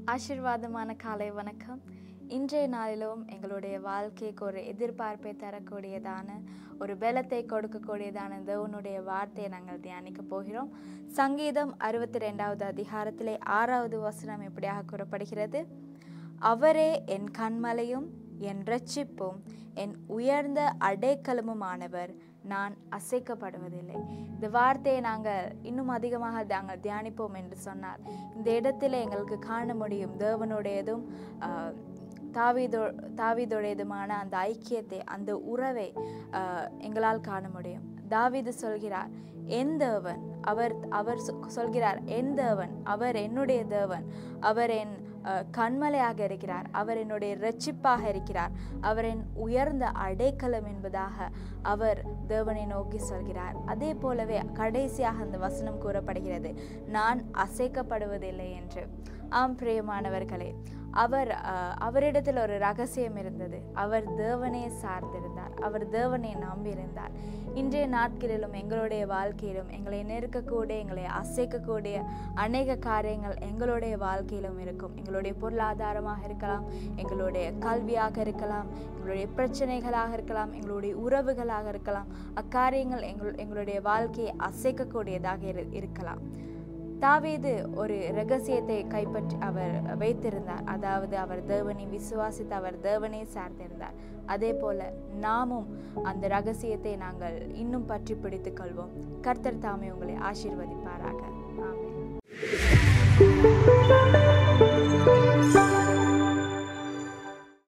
ஆசீர்வாதமான காலை வணக்கம் இன்றைய நாளிலும் எங்களுடைய வாழ்க்கைக்கு ஒரு எதிர்பார்ப்பை தரக்கூடியதான ஒரு பலத்தை கொடுக்கக்கூடியதான தேவனுடைய வார்த்தையை நாங்கள் தியானிக்க போகிறோம் சங்கீதம் அறுபத்தி ரெண்டாவது அதிகாரத்திலே ஆறாவது வசனம் இப்படியாக கூறப்படுகிறது அவரே என் கண்மலையும் என் இரட்சிப்பும் என் உயர்ந்த அடைக்கலமுமானவர் நான் அசைக்கப்படுவதில்லை இந்த வார்த்தையை நாங்கள் இன்னும் அதிகமாக நாங்கள் தியானிப்போம் என்று சொன்னால் இந்த இடத்துல எங்களுக்கு காண முடியும் தேவனுடையதும் ஆஹ், தாவீதோ தாவீதுடையதுமான அந்த ஐக்கியத்தை அந்த உறவை ஆஹ், எங்களால் காண முடியும் தாவீது சொல்கிறார் என் தேவன் அவர் அவர் சொ- சொல்கிறார் என் தேவன் அவர் என்னுடைய தேவன் அவர் என் அஹ், கண்மலையாக இருக்கிறார் அவர் என்னுடைய இரட்சிப்பாக இருக்கிறார் அவர் என் உயர்ந்த அடைக்கலம் என்பதாக அவர் தேவனை நோக்கி சொல்கிறார் அதே போலவே கடைசியாக அந்த வசனம் கூறப்படுகிறது நான் அசைக்கப்படுவதில்லை என்று ஆம் பிரியமானவர்களே அவர் அஹ், அவரிடத்தில் ஒரு ரகசியம் இருந்தது அவர் தேவனே சார்ந்திருந்தார் அவர் தேவனை நம்பியிருந்தார் இன்றைய நாட்களிலும் எங்களுடைய வாழ்க்கையிலும் எங்களை நெருக்கக்கூடிய எங்களை அசைக்கக்கூடிய அநேக காரியங்கள் எங்களுடைய வாழ்க்கையிலும் இருக்கும் எங்களுடைய பொருளாதாரமாக இருக்கலாம் எங்களுடைய கல்வியாக இருக்கலாம் எங்களுடைய பிரச்சனைகளாக இருக்கலாம் எங்களுடைய உறவுகளாக இருக்கலாம் அக்காரியங்கள் எங்கள் எங்களுடைய வாழ்க்கையை அசைக்கக்கூடியதாக இரு- இருக்கலாம் தாவீது ஒரு ரகசியத்தை கைப்பற்றி அவர் வைத்திருந்தார் அதாவது அவர் தேவனை விசுவாசித்து அவர் தேவனை சார்ந்திருந்தார் அதே போல நாமும் அந்த ரகசியத்தை நாங்கள் இன்னும் பற்றி பிடித்துக் கொள்வோம் கர்த்தர் தாமே உங்களை ஆசீர்வதிப்பாராக ஆமென்